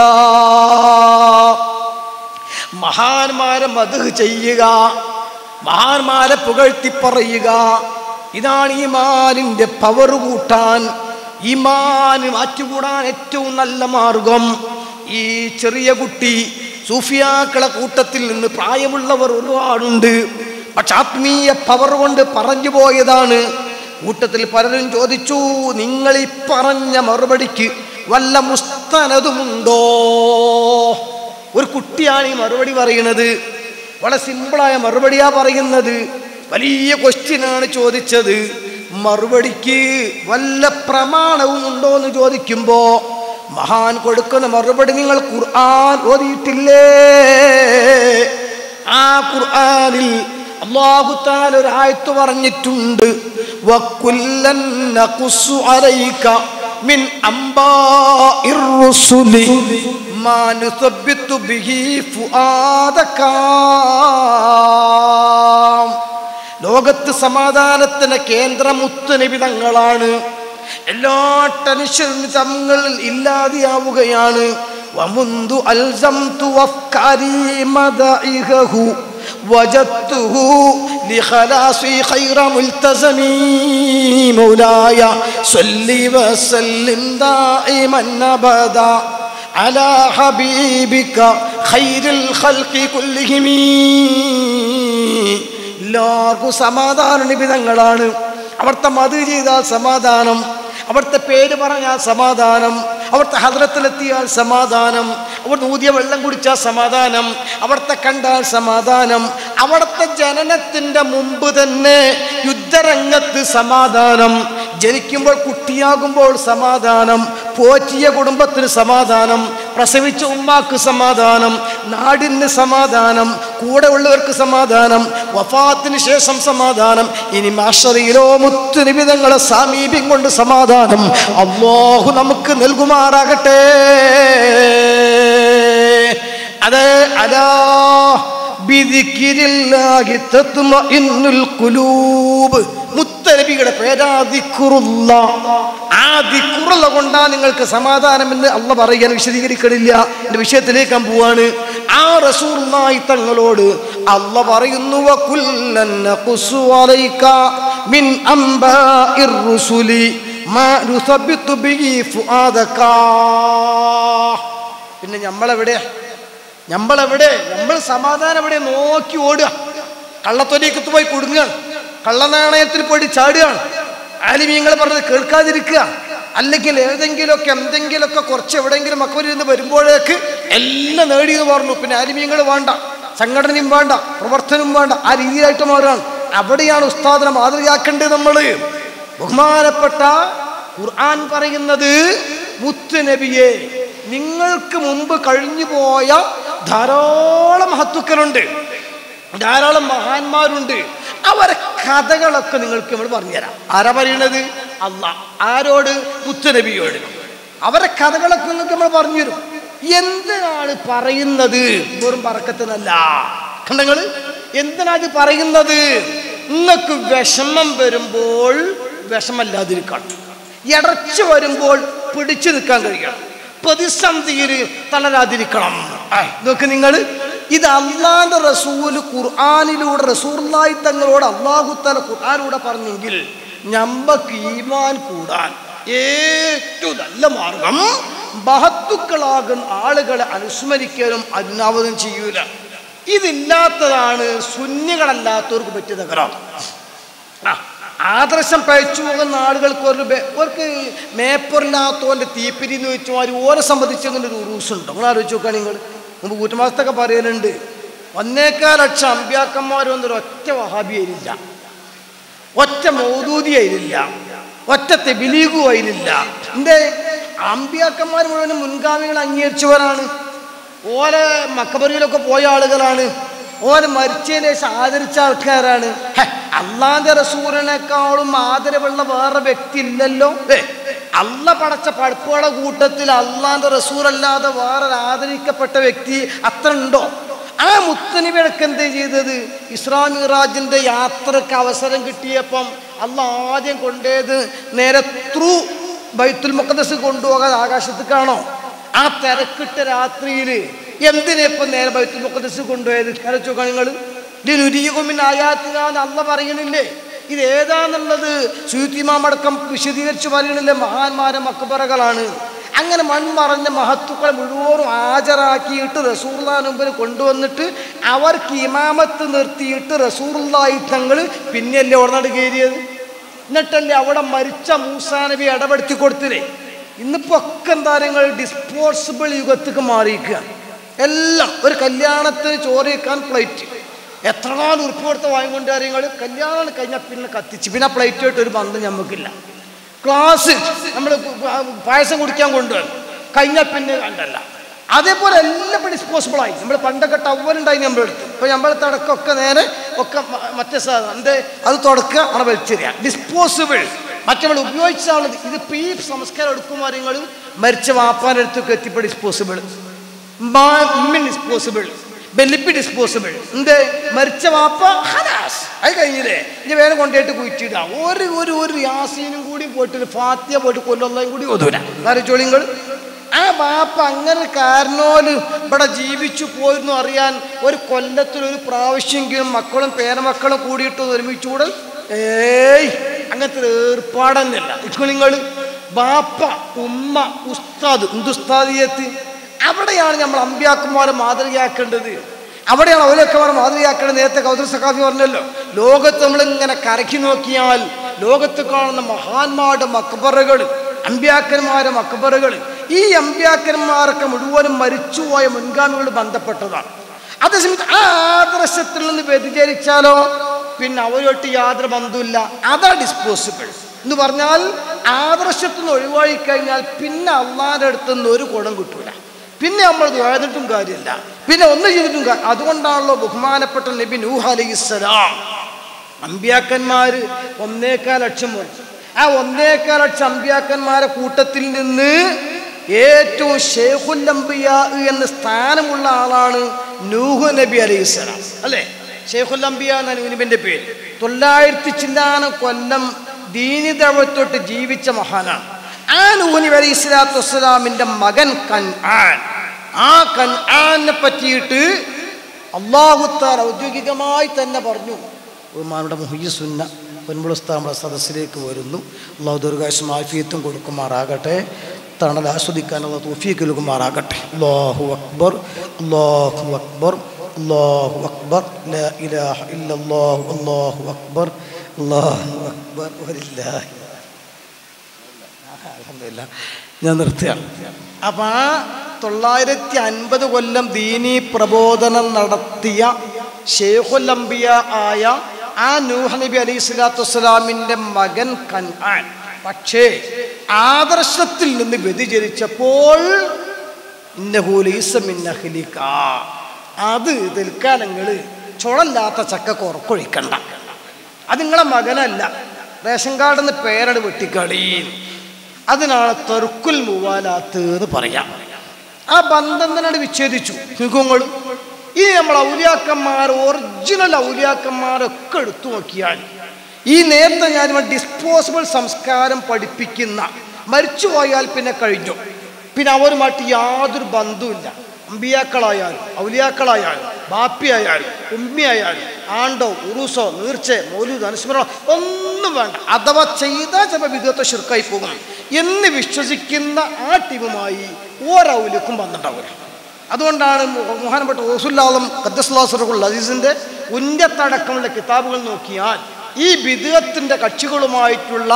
മഹാന്മാരെ മധു ചെയ്യുക മഹാന്മാരെ പുകഴ്ത്തി പറയുക ഇതാണ് ഈമാനിന്റെ പവർ കൂട്ടാൻ ഈമാന് മാറ്റുകൂടാൻ ഏറ്റവും നല്ല മാർഗം ഈ ചെറിയ കുട്ടി സൂഫിയാക്കളെ കൂട്ടത്തിൽ നിന്ന് പ്രായമുള്ളവർ ഒരുപാടുണ്ട് പക്ഷെ ആത്മീയ പവർ കൊണ്ട് പറഞ്ഞു പോയതാണ് കൂട്ടത്തിൽ പലരും ചോദിച്ചു നിങ്ങൾ ഈ പറഞ്ഞ മറുപടിക്ക് വല്ല മുസ്തനതുമുണ്ടോ ഒരു കുട്ടിയാണ് ഈ മറുപടി പറയുന്നത് വളരെ സിമ്പിളായ മറുപടിയാ പറയുന്നത് വലിയ ക്വസ്റ്റ്യനാണ് ചോദിച്ചത് മറുപടിക്ക് വല്ല പ്രമാണവും ഉണ്ടോ എന്ന് ചോദിക്കുമ്പോ മഹാൻ കൊടുക്കുന്ന മറുപടി നിങ്ങൾ ഖുർആൻ ഓതിയിട്ടില്ലേ ആ ഖുർആനിൽ അള്ളാഹുത്താൽ ഒരു ആയത്ത് പറഞ്ഞിട്ടുണ്ട് വക്കുല്ലൻ നഖുസ്സു അലൈക മിൻ അംബാഇർ റുസുലി മാ നുസബ്ബിതു ബിഹി ഫുആദക ലോകത്ത് സമാധാനത്തിന് കേന്ദ്രമുത്ത് നിബിതങ്ങളാണ് എല്ലാ ടെൻഷനും തങ്ങളിൽ ഇല്ലാതെയാവുകയാണ് വമുന്തു അൽസംതു അഫ്കാരി മദഇഹു വജത്തുഹു لخلاصي خير ملتزمي مولاي صل وسلم دائما ابدا على حبيبك خير الخلق كلهم എല്ലാവർക്കും സമാധാന നിബിധങ്ങളാണ് അവിടുത്തെ മത് ചെയ്താൽ സമാധാനം അവിടുത്തെ പേര് പറഞ്ഞാൽ സമാധാനം അവിടുത്തെ ഹദ്രത്തിലെത്തിയാൽ സമാധാനം അവിടെ ഊതിയ വെള്ളം കുടിച്ചാൽ സമാധാനം അവിടുത്തെ കണ്ടാൽ സമാധാനം അവിടുത്തെ ജനനത്തിൻ്റെ മുമ്പ് തന്നെ യുദ്ധരംഗത്ത് സമാധാനം ജനിക്കുമ്പോൾ കുട്ടിയാകുമ്പോൾ സമാധാനം പോറ്റിയ കുടുംബത്തിന് സമാധാനം പ്രസവിച്ച ഉമ്മാക്ക് സമാധാനം നാടിന് സമാധാനം കൂടെ ഉള്ളവർക്ക് സമാധാനം വഫാത്തിന് ശേഷം സമാധാനം ഇനി മാഷറിയിലോ മുത്തുനിബിതങ്ങളെ സാമീപ്യം കൊണ്ട് സമാധാനം അള്ളാഹു നമുക്ക് നൽകുമാറാകട്ടെ അതെ അലാ ബിദിക്കിരില്ലാഹി തത്മഇന്നുൽ ഖുലൂബ് മുത്തനബിയുടെ പേരാദിക്കുറുള്ള ആ ദിക്കുറുള്ള കൊണ്ടാ നിങ്ങൾക്ക് സമാധാനമെന്ന് അല്ല പറയാൻ വിശദീകരിക്കണില്ല എൻ്റെ വിഷയത്തിലേക്ക് ഞാൻ പോവാണ് ആ റസൂലുള്ളാഹി തങ്ങളോട് അല്ല പറയുന്നു വകുല്ലൻ നഖുസു അലൈക മിൻ അംബാഇർ റുസുലി മാ നുസബ്ബിതു ബിഹി ഫുആദക പിന്നെ നമ്മളെവിടെ നമ്മളെവിടെ നമ്മൾ സമാധാനം എവിടെ നോക്കി ഓടുക കള്ളത്തൊലിക്കത്ത് പോയി കുടുങ്ങുകയാണ് കള്ളനാണയത്തിൽ പോയി ചാടുകയാണ് ആലിമീങ്ങൾ പറഞ്ഞത് കേൾക്കാതിരിക്കുക അല്ലെങ്കിൽ ഏതെങ്കിലുമൊക്കെ എന്തെങ്കിലുമൊക്കെ കുറച്ച് എവിടെയെങ്കിലും മക്കരിന്ന് വരുമ്പോഴേക്ക് എല്ലാം നേടിയെന്ന് പറഞ്ഞു പിന്നെ ആലിമീങ്ങൾ വേണ്ട സംഘടനയും വേണ്ട പ്രവർത്തനവും വേണ്ട ആ രീതിയിലായിട്ട് മാറുകയാണ് അവിടെയാണ് ഉസ്താദിനെ മാതൃകയാക്കേണ്ടത് നമ്മൾ ബഹുമാനപ്പെട്ട ഖുർആൻ പറയുന്നത് മുത്ത് നബിയെ നിങ്ങൾക്ക് മുമ്പ് കഴിഞ്ഞു പോയ ധാരാളം മഹത്തുക്കളുണ്ട് ധാരാളം മഹാന്മാരുണ്ട് അവരെ കഥകളൊക്കെ നിങ്ങൾക്ക് നമ്മൾ പറഞ്ഞുതരാം ആരാ പറയണത് അല്ല ആരോട് മുത്തുനബിയോട് അവരെ കഥകളൊക്കെ നിങ്ങൾക്ക് നമ്മൾ പറഞ്ഞുതരും എന്തിനാണ് പറയുന്നത് വെറും പറക്കത്തിനല്ല കണ്ടങ്ങൾ എന്തിനാണ് പറയുന്നത് നിങ്ങൾക്ക് വിഷമം വരുമ്പോൾ വിഷമല്ലാതിരിക്കണം ഇടച്ചു വരുമ്പോൾ പിടിച്ചു നിൽക്കാൻ കഴിയണം പ്രതിസന്ധിയിൽ തളരാതിരിക്കണം ആയ്, നോക്ക് നിങ്ങൾ ഇത് അള്ളാന്റെ റസൂല് ഖുർആാനിലൂടെ റസൂർലായി തങ്ങളോട് അള്ളാഹുത്തല ഖുർആാനിലൂടെ പറഞ്ഞെങ്കിൽ ഞമ്മക്ക് ഈമാൻ കൂടാൻ ഏറ്റവും നല്ല മാർഗം മഹത്തുക്കളാകുന്ന ആളുകളെ അനുസ്മരിക്കാനും അനാവതും ചെയ്യൂല ഇതില്ലാത്തതാണ് ശൂന്യകളല്ലാത്തവർക്ക് പറ്റിയ തകരാം ആ, ആദർശം പഴിച്ചു പോകുന്ന ആളുകൾക്ക് ഒരു ബെ- അവർക്ക് മേപ്പറില്ലാത്തവൻ്റെ തീപ്പിരി എന്ന് വെച്ചാൽ ഓരെ സംബന്ധിച്ച് അങ്ങനെ ഒരു റൂസ് ഉണ്ട് നിങ്ങൾ ആലോചിച്ച് നോക്കുകയാണ് നിങ്ങൾ മുമ്പ് കൂറ്റമാസത്തൊക്കെ പറയലുണ്ട് ഒന്നേക്കാൽ ലക്ഷം അമ്പ്യാക്കന്മാർ വന്നൊരു ഒറ്റ വഹാബിയായില്ല ഒറ്റ മൗദൂദിയായില്ല ഒറ്റ തെബിലീഗു ആയില്ല എന്തേ അമ്പ്യാക്കന്മാർ മുഴുവനും മുൻഗാമികൾ അംഗീകരിച്ചവരാണ് ഓലെ മക്കബറിയിലൊക്കെ പോയ ആളുകളാണ് ഓലെ മരിച്ചതിന് ശേഷം ആദരിച്ച ആൾക്കാരാണ് ഹെ, അള്ളാന്റെ റസൂറിനേക്കാളും ആദരവുള്ള വേറെ വ്യക്തി ഇല്ലല്ലോ ഏ, അള്ള പടച്ച പടുപ്പുകളുടെ കൂട്ടത്തിൽ അള്ളാന്റെ റസൂറല്ലാതെ വേറെ ആദരിക്കപ്പെട്ട വ്യക്തി അത്ര ഉണ്ടോ ആ മുത്തനിവിടക്ക് എന്തേ ചെയ്തത് ഇസ്ലാം മിറാജിന്റെ യാത്രക്ക് അവസരം കിട്ടിയപ്പം അല്ല ആദ്യം കൊണ്ടേത് നേരെ ത്രൂ ബൈത്തുൽ മുഖദസ് കൊണ്ടുപോകാൻ ആകാശത്തേക്കാണോ ആ തിരക്കിട്ട രാത്രിയിൽ എന്തിനാ ഇപ്പം നേരെ ബൈത്തുൽ മുഖദസ് കൊണ്ടുപോയത് കരച്ചോക്കാ നിങ്ങൾ ആയാത്തിനാന്ന് അല്ല പറയണില്ലേ ഇത് ഏതാന്നുള്ളത് സുയുത്തിമാമടക്കം വിശദീകരിച്ച് പറയണില്ലേ മഹാന്മാരെ മക്കബറകളാണ് അങ്ങനെ മൺമറഞ്ഞ മഹത്തുക്കളെ മുഴുവനും ഹാജരാക്കിയിട്ട് റസൂർലാന് മുമ്പിൽ കൊണ്ടുവന്നിട്ട് അവർക്ക് ഇമാമത്ത് നിർത്തിയിട്ട് റസൂർലായി തങ്ങൾ പിന്നെയല്ലേ ഉടനട് കയറിയത് എന്നിട്ടല്ലേ അവിടെ മരിച്ച മൂസാ നബി ഇടപെടുത്തി കൊടുത്തില്ലേ ഇന്നിപ്പോ ഒക്കെ എന്താ നിങ്ങൾ ഡിസ്പോസിബിൾ യുഗത്തേക്ക് മാറിയിരിക്കുക എല്ലാം ഒരു കല്യാണത്തിന് ചോറ് വെക്കാൻ പ്ലേറ്റ് എത്ര നാൾ ഉറുപ്പ് കൊടുത്ത് വാങ്ങിക്കൊണ്ട് കാര്യങ്ങൾ കല്യാണം കഴിഞ്ഞാൽ പിന്നെ കത്തിച്ച് പിന്നെ പ്ലേറ്റായിട്ട് ഒരു ബന്ധം ഞമ്മക്കില്ല ക്ലാസ് നമ്മൾ പായസം കുടിക്കാൻ കൊണ്ടുവരും കഴിഞ്ഞാൽ പിന്നെ കണ്ടല്ല അതേപോലെ എല്ലാം ഇപ്പം ഡിസ്പോസിബിൾ ആയി നമ്മൾ പണ്ടൊക്കെ ടവലുണ്ടായി നമ്മുടെ അടുത്ത് ഇപ്പം നമ്മളെ തടക്കൊക്കെ നേരെ ഒക്കെ മ- മറ്റേ സാധനം എന്തേ അത് തുടക്കുക അവിടെ വലിച്ചെറിയാം ഡിസ്പോസിബിൾ മറ്റവൾ ഉപയോഗിച്ചാണ് ഇതിപ്പോൾ ഈ സംസ്കാരം എടുക്കുമ്പോൾ നിങ്ങൾ മരിച്ച വാപ്പാൻ്റെ അടുത്തൊക്കെ എത്തിയപ്പോൾ ഡിസ്പോസിബിൾ ഡിസ്പോസിബിൾ ബെല്ലിപ്പി ഡിസ്പോസിബിൾ എന്ത് മരിച്ച വാപ്പ ഹലാസ് അത് കഴിഞ്ഞില്ലേ ഇനി വേറെ കൊണ്ടുപോയിട്ട് കുഴിച്ചിടുക ഒരു ഒരു ഒരു യാസീനും കൂടി പോയിട്ട് ഫാത്തിയ പോയിട്ട് കൊല്ലം കൂടി ഒതുല ആലോചിച്ചോളിങ്ങൾ ആ ബാപ്പ അങ്ങനെ കാരണോല് ഇവിടെ ജീവിച്ചു പോയിരുന്നു അറിയാൻ ഒരു കൊല്ലത്തിൽ ഒരു പ്രാവശ്യമെങ്കിലും മക്കളും പേരമക്കളും കൂടിയിട്ട് ഒരുമിച്ച് കൂടെ ഏയ് അങ്ങനത്തെ ഒരു ഏർപ്പാടന്നില്ല ഇപ്പോൾ നിങ്ങൾ ബാപ്പ ഉമ്മ ഉസ്താദ് എന്തുസ്താദിയത്ത് അവിടെയാണ് നമ്മൾ അമ്പ്യാക്കുമാരെ മാതൃകയാക്കേണ്ടത് അവിടെയാണ് അവരൊക്കെ മാതൃകയാക്കേണ്ടത് നേരത്തെ കൗതർ സഖാഫി പറഞ്ഞല്ലോ ലോകത്ത് നമ്മൾ ഇങ്ങനെ കരക്കി നോക്കിയാൽ ലോകത്ത് കാണുന്ന മഹാന്മാരുടെ മക്ബറുകൾ അമ്പ്യാക്കന്മാരുടെ മക്ബറുകൾ ഈ അമ്പ്യാക്കന്മാരൊക്കെ മുഴുവനും മരിച്ചുപോയ മുൻഗാമികളോട് ബന്ധപ്പെട്ടതാണ് അതേസമയത്ത് ആ ആദർശത്തിൽ നിന്ന് വ്യതിചരിച്ചാലോ പിന്നെ അവരോട്ട് യാതൊരു ബന്ധമില്ല അതാ ഡിസ്പോസിബിൾ എന്ന് പറഞ്ഞാൽ ആദർശത്തിൽ നിന്ന് ഒഴിവായി കഴിഞ്ഞാൽ പിന്നെ അള്ളാന്റെ അടുത്ത് നിന്ന് ഒരു ഗുണം കിട്ടൂല പിന്നെ നമ്മൾ ദ്വാരന്നിട്ടും കാര്യമില്ല പിന്നെ ഒന്നും ചെയ്തിട്ടും കാര്യം അതുകൊണ്ടാണല്ലോ ബഹുമാനപ്പെട്ട നബി നൂഹ് അലൈഹിസ്സലാം അമ്പ്യാക്കന്മാര് ഒന്നേക്കാൽ ലക്ഷം വന്നു ആ ഒന്നേക്കാൽ ലക്ഷം അമ്പ്യാക്കന്മാരെ കൂട്ടത്തിൽ നിന്ന് ഏറ്റവും ഷെയ്ഖുല്ലംബിയ എന്ന സ്ഥാനമുള്ള ആളാണ് നൂഹ് നബി അലൈഹിസ്സലാം അല്ലേ ഷെയ്ഖുല്ലംബിയ എന്ന നൂനിബിന്റെ പേര് തൊള്ളായിരത്തി ചില്ലാനം കൊല്ലം ദീനിതവത്തൊട്ട് ജീവിച്ച മഹാനാണ് ആ നൂഹ് നബി അലൈഹി സ്വലാത്തു വസ്സലാമിന്റെ മകൻ കൻ ആൻ ആ കൻ ആനെ പറ്റിയിട്ട് അള്ളാഹുത്താർ ഔദ്യോഗികമായി തന്നെ പറഞ്ഞു ബഹുമാനുടെ മുഹയ്യസുന്ന പൊൻമുളസ്താമുടെ സദസ്സിലേക്ക് വരുന്നു അള്ളാഹു ദുർഗാശം ആഫിയത്തും കൊടുക്കുമാറാകട്ടെ തണൽ ആസ്വദിക്കാനുള്ള തോഫീക്ക് നൽകുമാറാകട്ടെ അള്ളാഹു അക്ബർ അള്ളാഹു അക്ബർ അള്ളാഹു അക്ബർ ലാ ഇലാഹ ഇല്ലല്ലാഹു അള്ളാഹു അക്ബർ അള്ളാഹു അക്ബർ വലില്ലാഹി അൽഹംദുലില്ല ഞാൻ നിർത്തുകയാണ് അപ്പം ആ തൊള്ളായിരത്തി അൻപത് കൊല്ലം ദീനി പ്രബോധനം നടത്തിയ ഷെയ്ഖുല്ലംബിയ ആയ ആ നൂഹ് നബി അലൈഹി സ്വലാത്തു വസ്സലാമിൻ്റെ മകൻ കൻആൻ പക്ഷേ ആദർശത്തിൽ നിന്ന് വ്യതിചരിച്ചപ്പോൾ ഇന്നഹൂലീസമിന്നഹ്ലിക അത് തൽക്കാലങ്ങൾ ചുളല്ലാത്ത ചക്ക കുറക്കൊഴിക്കണ്ട അത് നിങ്ങളെ മകനല്ല റേഷൻ കാർഡിൽ നിന്ന് പേരട് വെട്ടിക്കളി അതിനാണ് തെറുക്കുൽ മൂവാലാത്ത് എന്ന് പറയാം ആ ബന്ധം തന്നെ വിച്ഛേദിച്ചു നിങ്ങങ്ങൾ ഈ നമ്മൾ ഔലിയാക്കന്മാർ ഒറിജിനൽ ഔലിയാക്കന്മാരൊക്കെ എടുത്തു നോക്കിയാൽ ഈ നേരത്തെ ഞാൻ ഡിസ്പോസിബിൾ സംസ്കാരം പഠിപ്പിക്കുന്ന മരിച്ചു പോയാൽ പിന്നെ കഴിഞ്ഞു പിന്നെ അവരുമായിട്ട് യാതൊരു ബന്ധവുമില്ല അമ്പിയാക്കളായാലും ഔലിയാക്കളായാലും ബാപ്പിയായാലും ഉമ്മിയായാലും ആണ്ടോ ഉറൂസോ നീർച്ചയോ മൗലൂദ് അനുസ്മരണോ ഒന്നും വേണ്ട അഥവാ ചെയ്താൽ ചിലപ്പോൾ വിധത്തെ ശുർക്കായി പോകും എന്ന് വിശ്വസിക്കുന്ന ആ ടീമുമായി ഒരൗലിക്കും ബന്ധമുണ്ടാവില്ല അതുകൊണ്ടാണ് മോഹനപ്പെട്ട ഓസുല്ലാളം ഖദ്ദസ്ലാസുറുൽ അസീസിൻ്റെ ഉന്നത്തടക്കമുള്ള കിതാബുകൾ നോക്കിയാൽ ഈ ബിദുവത്തിൻ്റെ കക്ഷികളുമായിട്ടുള്ള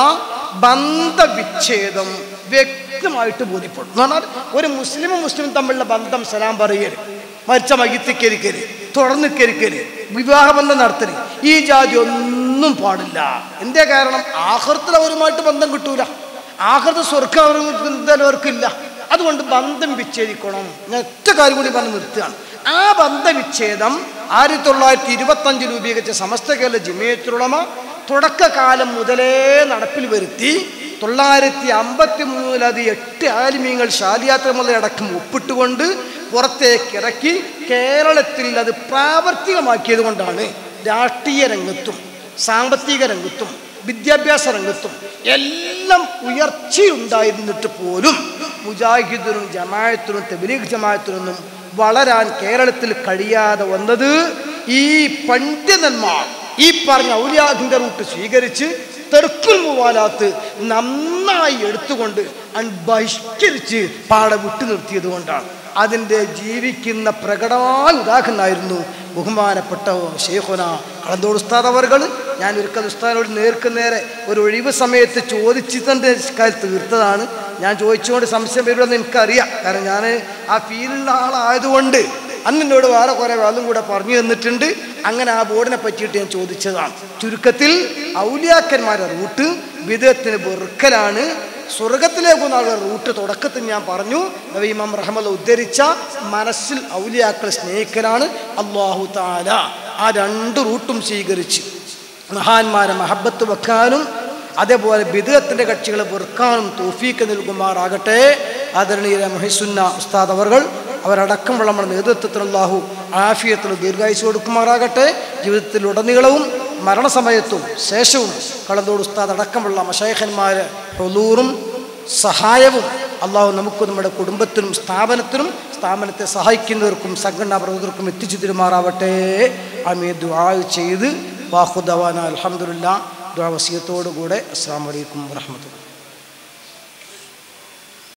ബന്ധവിച്ഛേദം വ്യക്തമായിട്ട് ബോധ്യപ്പെടും എന്ന് പറഞ്ഞാൽ ഒരു മുസ്ലിമും മുസ്ലിമും തമ്മിലുള്ള ബന്ധം സലാം പറയരുത് മരിച്ച മയ്യത്തിക്കരിക്കര് തുറന്നു കരിക്കര് വിവാഹബന്ധം നടത്തല് ഈ ജാതി ഒന്നും പാടില്ല എന്തേ കാരണം ആഹൃത്തിൽ അവരുമായിട്ട് ബന്ധം കിട്ടൂല ആഹൃത സ്വർഗം അവർക്ക് എന്തായാലും അവർക്കില്ല അതുകൊണ്ട് ബന്ധം വിച്ഛേദിക്കണം ഞാൻ ഒറ്റ കാര്യം കൂടി പറഞ്ഞ് നിർത്തുകയാണ് ആ ബന്ധവിച്ഛേദം ആയിരത്തി തൊള്ളായിരത്തി ഇരുപത്തഞ്ച് രൂപീകരിച്ച സമസ്ത കേരള ജിമയത്തുളമ തുടക്കകാലം മുതലേ നടപ്പിൽ വരുത്തി തൊള്ളായിരത്തി അമ്പത്തി മൂന്നിൽ അത് എട്ട് ആലിമീങ്ങൾ ശാലിയാത്ര മുതലടക്കം ഒപ്പിട്ടുകൊണ്ട് പുറത്തേക്ക് ഇറക്കി കേരളത്തിൽ അത് പ്രാവർത്തികമാക്കിയത് കൊണ്ടാണ് രാഷ്ട്രീയ രംഗത്തും സാമ്പത്തിക രംഗത്തും വിദ്യാഭ്യാസ രംഗത്തും എല്ലാം ഉയർച്ചയുണ്ടായിരുന്നിട്ട് പോലും മുജാഹിദിനും ജമായത്തിനും തെബിലീഗ് ജമായത്തിനൊന്നും വളരാൻ കേരളത്തിൽ കഴിയാതെ വന്നത് ഈ പണ്ഡിതന്മാർ ഈ പറഞ്ഞ ഔലിയാദിന്റെ റൂട്ട് സ്വീകരിച്ച് തെർക്കുൽ മുവാലാത്ത് നന്നായി എടുത്തുകൊണ്ട് അൺ ബഹിഷ്കരിച്ച് പാടെ വിട്ടു നിർത്തിയത് കൊണ്ടാണ് അതിൻ്റെ ജീവിക്കുന്ന പ്രകടമായ ഉദാഹരണമായിരുന്നു ബഹുമാനപ്പെട്ട ഷെയ്ഖുന കളന്തോട് ഉസ്താദ് അവർകൾ ഞാൻ ഒരിക്കൽ ഉസ്താദിനോട് നേർക്ക് നേരെ ഒരു ഒഴിവ് സമയത്ത് ചോദിച്ചിട്ട് കാര്യം തീർത്തതാണ് ഞാൻ ചോദിച്ചുകൊണ്ട് സംശയം വരുമെന്ന് എനിക്കറിയാം കാരണം ഞാൻ ആ ഫീലുള്ള ആളായതുകൊണ്ട് അന്ന് എന്നോട് വേറെ കുറേ വേളും കൂടെ പറഞ്ഞു തന്നിട്ടുണ്ട് അങ്ങനെ ആ ബോർഡിനെ പറ്റിയിട്ട് ഞാൻ ചോദിച്ചതാണ് ചുരുക്കത്തിൽ ഔലിയാക്കന്മാരുടെ റൂട്ട് വിധത്തിന് വെറുക്കലാണ് സ്വർഗത്തിലേക്കുള്ള റൂട്ട് തുടക്കത്തിൽ ഞാൻ പറഞ്ഞു നബി ഇമാം റഹ്മദ് ഉദ്ധരിച്ച മനസ്സിൽ ഔലിയാക്കളെ സ്നേഹിക്കലാണ് അള്ളാഹു താല ആ രണ്ട് റൂട്ടും സ്വീകരിച്ച് മഹാന്മാരെ മഹബത്ത് വെക്കാനും അതേപോലെ ബിദത്തിൻ്റെ കക്ഷികളെ വെറുക്കാനും തോഫീക്ക് നൽകുമാറാകട്ടെ ആദരണീയ മഹിസുന്ന ഉസ്താദ് അവർ അവരടക്കമുള്ള നമ്മുടെ നേതൃത്വത്തിൽ അള്ളാഹു ആഫിയത്തിൽ ദീർഘായുസ് കൊടുക്കുമാറാകട്ടെ ജീവിതത്തിലുടനീളവും മരണസമയത്തും ശേഷവും കളന്തോട് ഉസ്താദ് അടക്കമുള്ള മഷേഖന്മാരെ ഹൊലൂറും സഹായവും അള്ളാഹു നമുക്ക് നമ്മുടെ കുടുംബത്തിനും സ്ഥാപനത്തിനും സ്ഥാപനത്തെ സഹായിക്കുന്നവർക്കും സംഘടനാ പ്രവർത്തകർക്കും എത്തിച്ചു തരുമാറാവട്ടെ അമീ ദുആ ചെയ്ത് വാഹുദവാന അലഹമുല്ല ദുആ വസീയത്തോടു കൂടെ അസ്സാം വലൈക്കും വാഹമത്തുള്ള